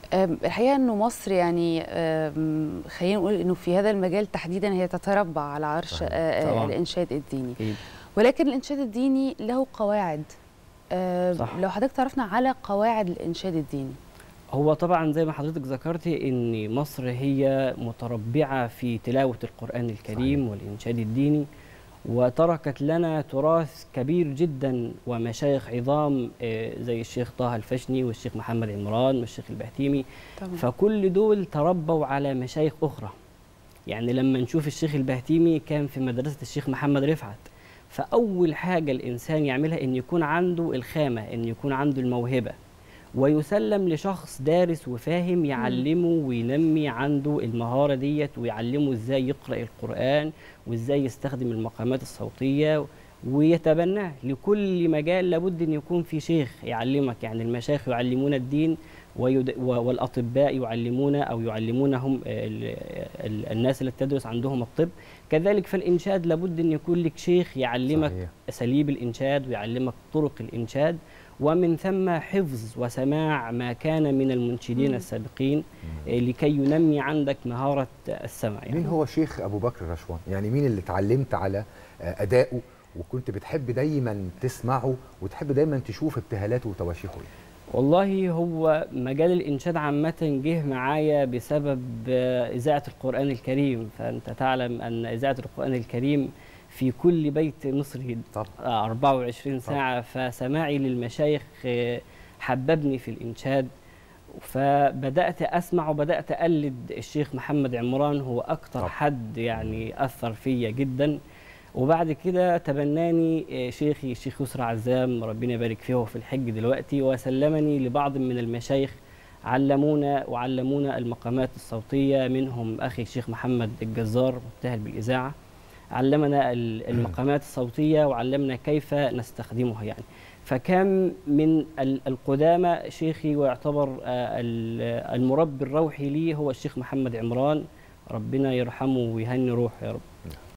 آم، الحقيقه انه مصر يعني آم، خلينا نقول انه في هذا المجال تحديدا هي تتربع على عرش صحيح. آه، آه، طبعاً. الانشاد الديني أكيد. ولكن الانشاد الديني له قواعد آه، صح. لو حضرتك تعرفنا على قواعد الانشاد الديني هو طبعا زي ما حضرتك ذكرتي ان مصر هي متربعه في تلاوه القران الكريم صحيح. والانشاد الديني وتركت لنا تراث كبير جدا ومشايخ عظام آه، زي الشيخ طه الفشني والشيخ محمد عمران والشيخ البهتيمي طبعا فكل دول تربوا على مشايخ أخرى يعني لما نشوف الشيخ البهتيمي كان في مدرسة الشيخ محمد رفعت فأول حاجة الإنسان يعملها إن يكون عنده الخامة إن يكون عنده الموهبة ويسلم لشخص دارس وفاهم يعلمه وينمي عنده المهارة ديت ويعلمه إزاي يقرأ القرآن وإزاي يستخدم المقامات الصوتية ويتبناه لكل مجال لابد أن يكون في شيخ يعلمك يعني المشايخ يعلمون الدين ويد... و- والأطباء يعلمون أو يعلمونهم ال... ال... الناس اللي تدرس عندهم الطب كذلك في الإنشاد لابد أن يكون لك شيخ يعلمك صحيح. أساليب الإنشاد ويعلمك طرق الإنشاد ومن ثم حفظ وسماع ما كان من المنشدين مم. السابقين آه، لكي ينمي عندك مهارة السمع يعني مين هو شيخ ابو بكر رشوان يعني مين اللي اتعلمت على آه، ادائه وكنت بتحب دايما تسمعه وتحب دايما تشوف ابتهالاته وتواشيحه إيه؟ والله هو مجال الإنشاد عامة جه معايا بسبب آه، إذاعة القرآن الكريم فأنت تعلم أن إذاعة القرآن الكريم في كل بيت مصري طب آه، 24 ساعة فسماعي للمشايخ آه، حببني في الإنشاد فبدأت أسمع وبدأت أقلد الشيخ محمد عمران هو أكتر طب. حد يعني أثر فيا جدا وبعد كده تبناني آه، شيخي الشيخ يسرى عزام ربنا يبارك فيه هو في الحج دلوقتي وسلمني لبعض من المشايخ علمونا وعلمونا المقامات الصوتية منهم أخي الشيخ محمد الجزار مبتهل بالإذاعة علمنا ال- المقامات الصوتية وعلمنا كيف نستخدمها يعني فكان من ال- القدامى شيخي ويعتبر آه، ال- المربي الروحي لي هو الشيخ محمد عمران ربنا يرحمه ويهني روحه يا رب